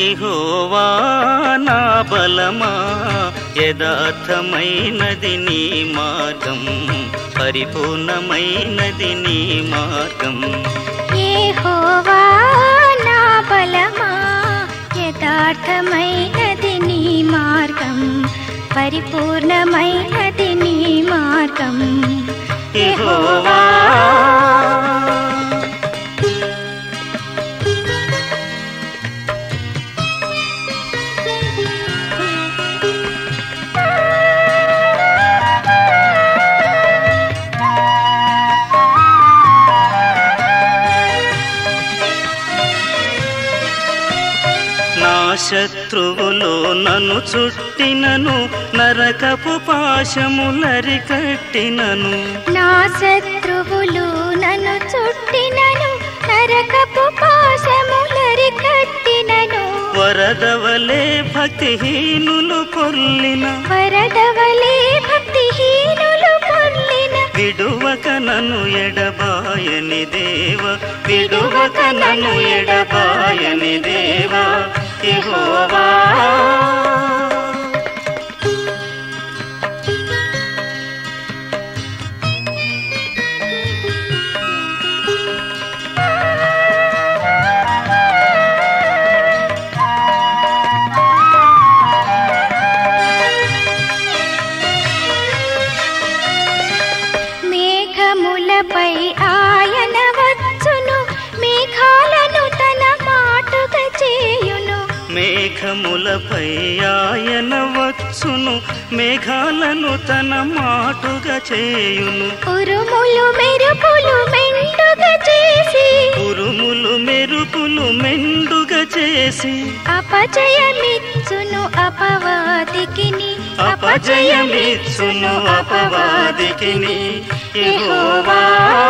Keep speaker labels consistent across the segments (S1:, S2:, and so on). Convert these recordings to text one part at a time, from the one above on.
S1: యెహోవా నా బలమా యథార్థమైనది నీ మార్గం పరిపూర్ణమైనది నీ మార్గం
S2: యెహోవా నా బలమా యథార్థమైనది నీ మార్గం పరిపూర్ణమైనది నీ మార్గం
S1: యెహోవా నా శత్రువులు నన్ను చుట్టినను నరకపు పాశములరికట్టినను
S2: నా శత్రువులు నన్ను చుట్టినను నరకపు పాశములరి కట్టినను
S1: వరదవలే భక్తిహీనులు పొర్లిన
S2: వరదవలే భక్తిహీనులు పొర్లిన
S1: విడువక నన్ను ఎడబాయని దేవ విడువక నన్ను ఎడబాయని దేవ యెహోవా
S2: మేఘములపై ఆయన వచ్చును మేఘాలను తన మాటుగా చేయును
S1: మేఘములపై ఆయన వచ్చును మేఘాలను తన మాటుగా చేయును
S2: ఉరుములు మెరుపులు మెండుగా చేసి
S1: ఉరుములు మెరుపులు మెండుగా చేసి
S2: అపజయమిచ్చును అపవాదికిని
S1: అపజయమిచ్చును అపవాదికిని యెహోవా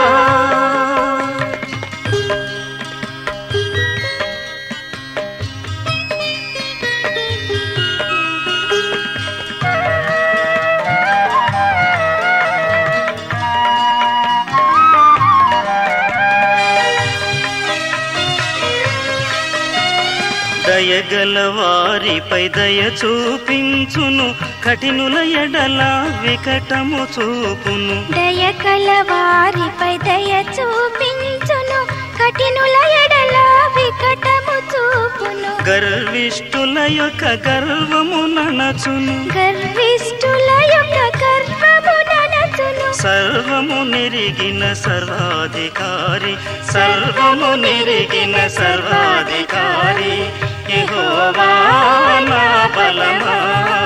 S1: దయగల వారిపై దయ చూపించును కఠినుల ఎడల వికటము చూపును
S2: దయ కల వారిపై దయ చూపించును కఠినుల ఎడల వికటము చూపును
S1: గర్విష్ఠుల యొక్క గర్వము ననచును
S2: గర్విష్ఠుల యొక్క గర్వము ననచును
S1: సర్వము నెరిగిన సర్వాధికారి సర్వము నెరిగిన సర్వాధికారి యెహోవా నా బలమా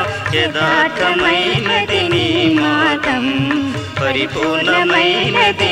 S1: యథార్థమైనది నీ మార్గం పరిపూర్ణమైనది